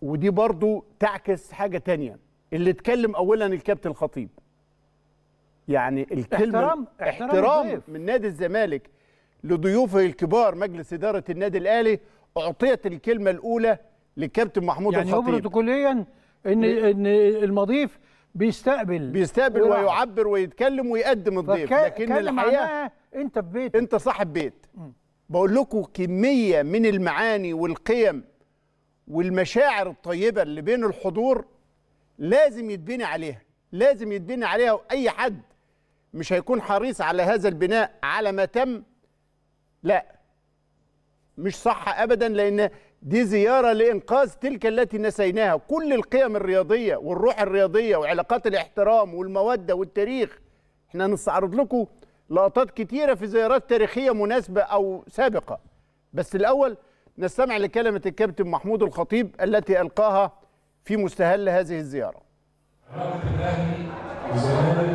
ودي برضو تعكس حاجه تانية اللي اتكلم اولا الكابتن الخطيب يعني الكلمه احترام- احترام احترام الضيف. من نادي الزمالك لضيوفه الكبار مجلس اداره النادي الاهلي اعطيت الكلمه الاولى للكابتن محمود يعني هو الخطيب بروتوكوليا ان ان المضيف بيستقبل بيستقبل ويرحب. ويعبر ويتكلم ويقدم الضيف فكا- لكن كان الحقيقه معناها انت في بيتك انت صاحب بيت بقول لكم كميه من المعاني والقيم والمشاعر الطيبه اللي بين الحضور لازم يتبني عليها لازم يتبني عليها واي حد مش هيكون حريص على هذا البناء على ما تم لا مش صح ابدا لان دي زياره لانقاذ تلك التي نسيناها كل القيم الرياضيه والروح الرياضيه وعلاقات الاحترام والموده والتاريخ احنا نستعرض لكم لقطات كتيره في زيارات تاريخيه مناسبه او سابقه بس الاول نستمع لكلمه الكابتن محمود الخطيب التي القاها في مستهل هذه الزياره علاقة الأهلي والزمالك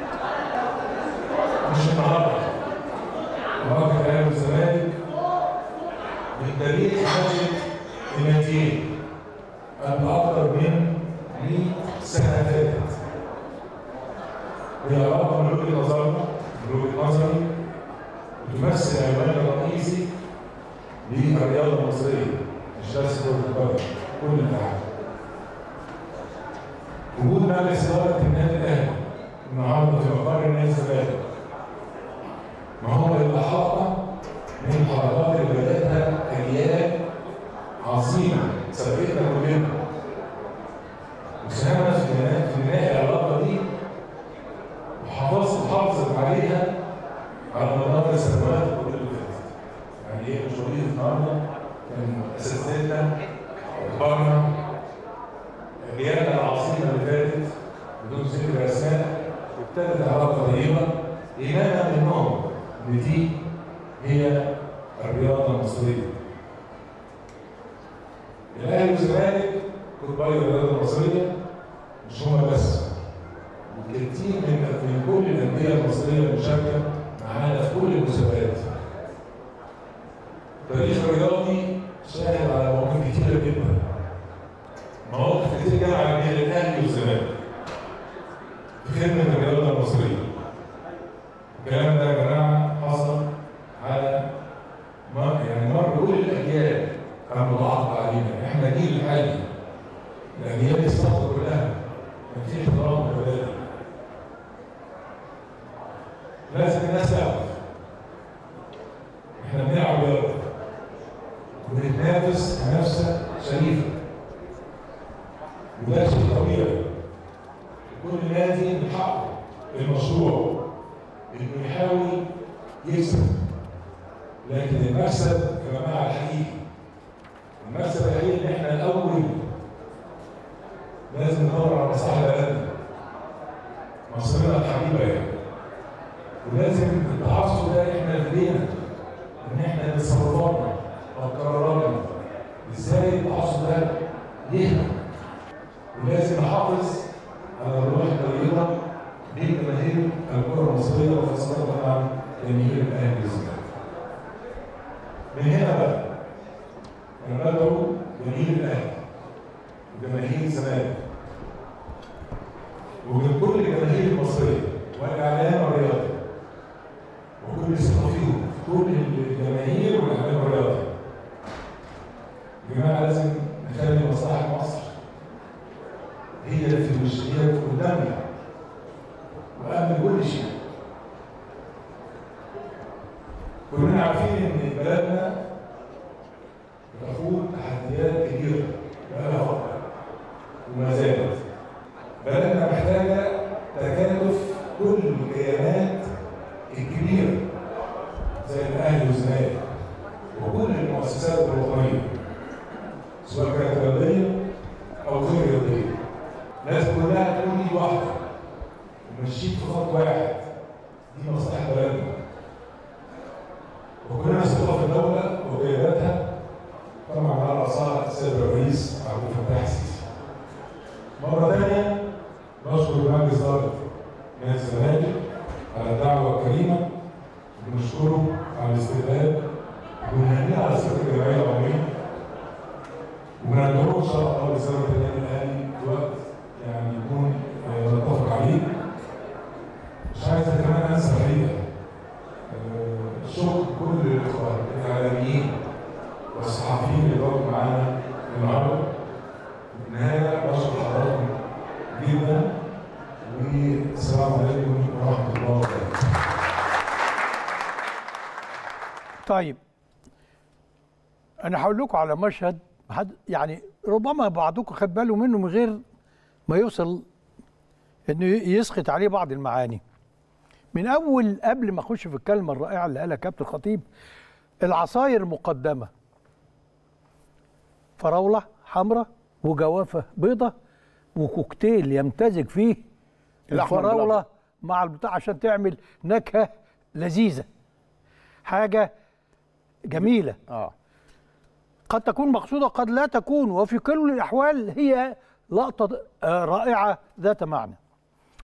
مش النهارده علاقة الأهلي والزمالك من تاريخ نشأة الناديين قبل أكثر من 100 سنة فاتت هي علاقة من وجهة نظرنا من وجهة نظري بتمثل العنوان الرئيسي للرياضة المصرية مش بس كرة القدم كل الألعاب وجود مجلس إدارة النادي الأهلي النهارده في مقر النادي الزمالك ما هو الإحاطة من الحركات اللي بدأتها أجيال عظيمة سبقتنا كلنا وساهمت في بناء في بناء العلاقة دي وحافظت حافظت عليها على مدار السنوات كل اللي فاتت. يعني إيه مش وليد النهارده كان أساتذتنا وكبارنا الرياده العظيمه اللي فاتت بدون ذكر اسماء ابتدت علاقه طيبه ايمانا منهم ان دي هي الرياضه المصريه. الاهلي والزمالك كتباي الرياضه المصريه مش هما بس وكتير من من كل الانديه المصريه المشاركه معانا في كل المسابقات. التاريخ الرياضي شاهد على مواقف كتيره جدا مواقف كتير جمع بين الاهلي والزمالك في خدمه الرياضه المصريه. الكلام ده يا جماعه حصل على مر يعني مر كل الاجيال كان متعاقب علينا، احنا جيل حالي. الاجيال السابقه كلها كان في احترام متبادل. لازم الناس تعرف احنا بنلعب رياضه وبنتنافس منافسه شريفه وده شيء طبيعي كل نادي من حقه المشروع انه يحاول يكسب لكن المكسب يا جماعه الحقيقي المكسب الحقيقي ان احنا الاول لازم ندور على مصالح بلدنا مصرنا الحبيبه يعني ولازم التعصب ده احنا لدينا ان احنا تصرفاتنا او قراراتنا ازاي التعصب ده يهدى ولازم نحافظ على الروح الطيبه بين جماهير الكره المصريه وخاصه طبعا جماهير الاهلي والزمالك. من هنا بقى انا بدعو جماهير الاهلي وجماهير الزمالك ومن كل الجماهير المصريه والاعلام الرياضي وكل صحفيهم في كل الجماهير والاعلام الرياضي. يا جماعه لازم نخلي مصلحه مصر هي اللي في وش هي اللي قدامنا وقبل كل شيء كلنا عارفين ان بلدنا بتخوض تحديات كبيره بقالها فتره وما زالت بلدنا محتاجه تكاتف كل الكيانات الكبيره زي الاهلي والزمالك وكل المؤسسات الوطنيه سواء كانت رياضيه او غير رياضيه لازم كلها تكون ايد واحده وماشيين في خط واحد دي مصلحه بلدنا وكلنا ثقه في الدوله وقياداتها طبعا على راسها السيد الرئيس عبد الفتاح السيسي. مره ثانيه نشكر مجلس اداره نادي الزمالك على الدعوه الكريمه ونشكره على الاستقبال ونهنيه على ثقه الجمعيه العموميه وما ندعوش شاء الله رساله النادي الاهلي في وقت يعني يكون آه، نتفق عليه مش عايز كمان انسى الحقيقه آه، شكر كل الاخوان الاعلاميين والصحفيين اللي بقوا معانا النهارده في النهايه بشكر حضراتكم جدا والسلام عليكم ورحمه الله وبركاته طيب انا هقول لكم على مشهد حد يعني ربما بعضكم خد باله منه من غير ما يوصل انه يسقط عليه بعض المعاني من اول قبل ما اخش في الكلمه الرائعه اللي قالها كابتن الخطيب العصاير مقدمه فراوله حمراء وجوافه بيضه وكوكتيل يمتزج فيه الأحمر الفراوله بالأبيض. مع البتاع عشان تعمل نكهه لذيذه حاجه جميله اه قد تكون مقصودة قد لا تكون وفي كل الأحوال هي لقطة آه، رائعة ذات معنى